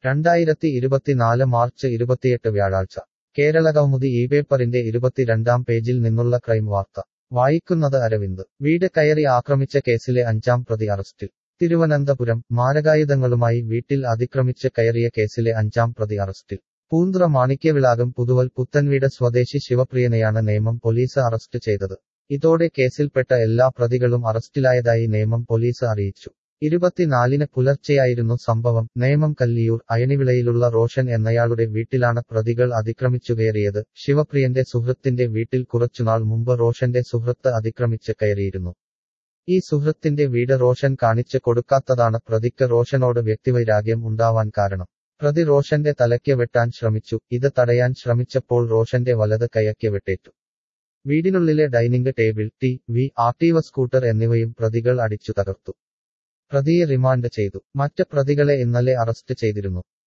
രണ്ടായിരത്തി ഇരുപത്തിനാല് മാർച്ച് ഇരുപത്തിയെട്ട് വ്യാഴാഴ്ച കേരള കൗമുദി ഈ പേപ്പറിന്റെ ഇരുപത്തിരണ്ടാം പേജിൽ നിന്നുള്ള ക്രൈം വാർത്ത വായിക്കുന്നത് അരവിന്ദ് വീട് കയറി ആക്രമിച്ച കേസിലെ അഞ്ചാം പ്രതി അറസ്റ്റിൽ തിരുവനന്തപുരം മാരകായുധങ്ങളുമായി വീട്ടിൽ അതിക്രമിച്ച് കയറിയ കേസിലെ അഞ്ചാം പ്രതി അറസ്റ്റിൽ പൂന്തുറ മാണിക്യവിളാകം പുതുവൽ പുത്തൻവീട് സ്വദേശി ശിവപ്രിയനെയാണ് നേമം പോലീസ് അറസ്റ്റ് ചെയ്തത് ഇതോടെ കേസിൽപ്പെട്ട എല്ലാ പ്രതികളും അറസ്റ്റിലായതായി നേമം പോലീസ് അറിയിച്ചു ഇരുപത്തിനാലിന് പുലർച്ചെയായിരുന്നു സംഭവം നേമം കല്ലിയൂർ അയണിവിളയിലുള്ള റോഷൻ എന്നയാളുടെ വീട്ടിലാണ് പ്രതികൾ അതിക്രമിച്ചുകയറിയത് ശിവപ്രിയന്റെ സുഹൃത്തിന്റെ വീട്ടിൽ കുറച്ചുനാൾ മുമ്പ് റോഷന്റെ സുഹൃത്ത് അതിക്രമിച്ച് കയറിയിരുന്നു ഈ സുഹൃത്തിന്റെ വീട് റോഷൻ കാണിച്ച് കൊടുക്കാത്തതാണ് പ്രതിക്ക് റോഷനോട് വ്യക്തിവൈരാഗ്യം ഉണ്ടാവാൻ കാരണം പ്രതി റോഷന്റെ തലയ്ക്ക് വെട്ടാൻ ശ്രമിച്ചു ഇത് തടയാൻ ശ്രമിച്ചപ്പോൾ റോഷന്റെ വലത് കൈയ്ക്ക് വെട്ടേറ്റു വീടിനുള്ളിലെ dining table T V Activa scooter എന്നിവയും പ്രതികൾ അടിച്ചു തകർത്തു പ്രതിയെ റിമാൻഡ് ചെയ്തു മറ്റ് പ്രതികളെ ഇന്നലെ അറസ്റ്റ് ചെയ്തിരുന്നു